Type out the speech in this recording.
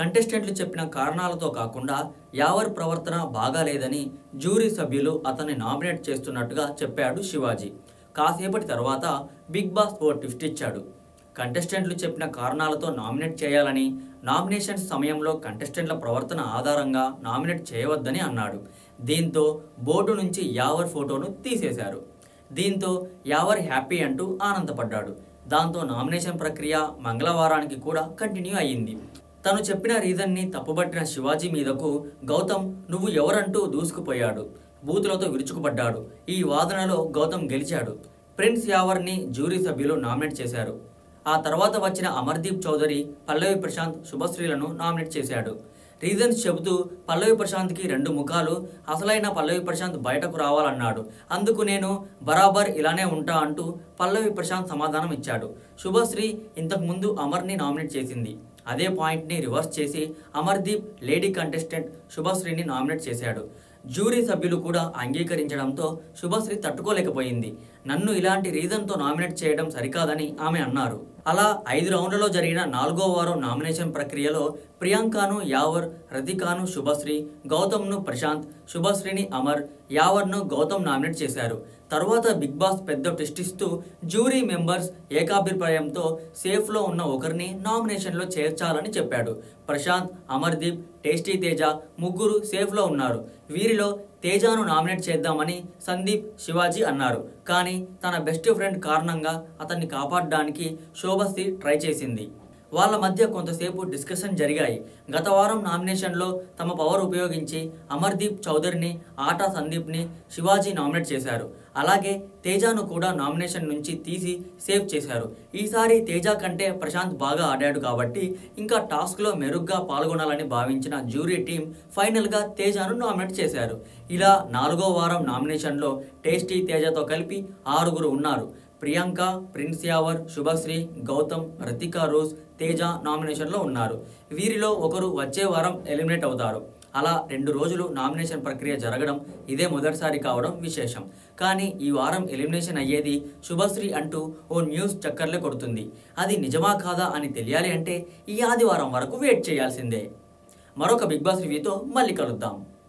కంటెస్టెంట్లు చెప్పిన కారణాలతో కాకుండా యావర్ ప్రవర్తన బాగాలేదని జ్యూరీ సభ్యులు అతన్ని నామినేట్ చేస్తున్నట్టుగా చెప్పాడు శివాజీ కాసేపటి తర్వాత బిగ్ బాస్ ఓ ట్విస్ట్ ఇచ్చాడు కంటెస్టెంట్లు చెప్పిన కారణాలతో నామినేట్ చేయాలని నామినేషన్స్ సమయంలో కంటెస్టెంట్ల ప్రవర్తన ఆధారంగా నామినేట్ చేయవద్దని అన్నాడు దీంతో బోర్డు నుంచి యావర్ ఫోటోను తీసేశారు దీంతో యావర్ హ్యాపీ అంటూ ఆనందపడ్డాడు దాంతో నామినేషన్ ప్రక్రియ మంగళవారానికి కూడా కంటిన్యూ అయ్యింది తను చెప్పిన రీజన్ని తప్పుబట్టిన శివాజీ మీదకు గౌతమ్ నువ్వు ఎవరంటూ దూసుకుపోయాడు బూతులతో విరుచుకుపడ్డాడు ఈ వాదనలో గౌతమ్ గెలిచాడు ప్రిన్స్ యావర్ని జ్యూరీ సభ్యులు నామినేట్ చేశారు ఆ తర్వాత వచ్చిన అమర్దీప్ చౌదరి పల్లవి ప్రశాంత్ శుభశ్రీలను నామినేట్ చేశాడు రీజన్స్ చెబుతూ పల్లవి ప్రశాంత్కి రెండు ముఖాలు అసలైన పల్లవి ప్రశాంత్ బయటకు రావాలన్నాడు అందుకు నేను బరాబర్ ఇలానే ఉంటా అంటూ పల్లవి ప్రశాంత్ సమాధానం ఇచ్చాడు శుభశ్రీ ఇంతకు ముందు అమర్ని నామినేట్ చేసింది అదే పాయింట్ని రివర్స్ చేసి అమర్దీప్ లేడీ కంటెస్టెంట్ శుభశ్రీని నామినేట్ చేశాడు జ్యూరీ సభ్యులు కూడా అంగీకరించడంతో శుభశ్రీ తట్టుకోలేకపోయింది నన్ను ఇలాంటి రీజన్తో నామినేట్ చేయడం సరికాదని ఆమె అన్నారు అలా ఐదు రౌండ్లలో జరిగిన నాలుగో వారం నామినేషన్ ప్రక్రియలో ప్రియాంకను యావర్ రతికాను శుభశ్రీ గౌతమ్ను ప్రశాంత్ శుభశ్రీని అమర్ యావర్ను గౌతమ్ నామినేట్ చేశారు తర్వాత బిగ్ బాస్ పెద్ద టెస్ట్ ఇస్తూ జ్యూరీ మెంబర్స్ ఏకాభిప్రాయంతో సేఫ్లో ఉన్న ఒకరిని నామినేషన్లో చేర్చాలని చెప్పాడు ప్రశాంత్ అమర్దీప్ టేస్టీ తేజ ముగ్గురు సేఫ్లో ఉన్నారు వీరిలో తేజాను నామినేట్ చేద్దామని సందీప్ శివాజీ అన్నారు కానీ తన బెస్ట్ ఫ్రెండ్ కారణంగా అతన్ని కాపాడడానికి శోభశ్రీ ట్రై చేసింది వాళ్ళ మధ్య కొంతసేపు డిస్కషన్ జరిగాయి గత వారం నామినేషన్లో తమ పవర్ ఉపయోగించి అమర్దీప్ చౌదరిని ఆటా సందీప్ని శివాజీ నామినేట్ చేశారు అలాగే తేజాను కూడా నామినేషన్ నుంచి తీసి సేవ్ చేశారు ఈసారి తేజ కంటే ప్రశాంత్ బాగా ఆడాడు కాబట్టి ఇంకా టాస్క్లో మెరుగ్గా పాల్గొనాలని భావించిన జ్యూరీ టీం ఫైనల్గా తేజాను నామినేట్ చేశారు ఇలా నాలుగో వారం నామినేషన్లో టేస్టీ తేజతో కలిపి ఆరుగురు ఉన్నారు ప్రియాంక ప్రిన్స్ యావర్ శుభశ్రీ గౌతమ్ రతికా రోజ్ తేజ నామినేషన్లో ఉన్నారు వీరిలో ఒకరు వచ్చే వారం ఎలిమినేట్ అవుతారు అలా రెండు రోజులు నామినేషన్ ప్రక్రియ జరగడం ఇదే మొదటిసారి కావడం విశేషం కానీ ఈ వారం ఎలిమినేషన్ అయ్యేది శుభశ్రీ అంటూ ఓ న్యూస్ చక్కర్లే కొడుతుంది అది నిజమా కాదా అని తెలియాలి అంటే ఈ ఆదివారం వరకు వెయిట్ చేయాల్సిందే మరొక బిగ్ బాస్ రివ్యూతో మళ్ళీ కలుద్దాం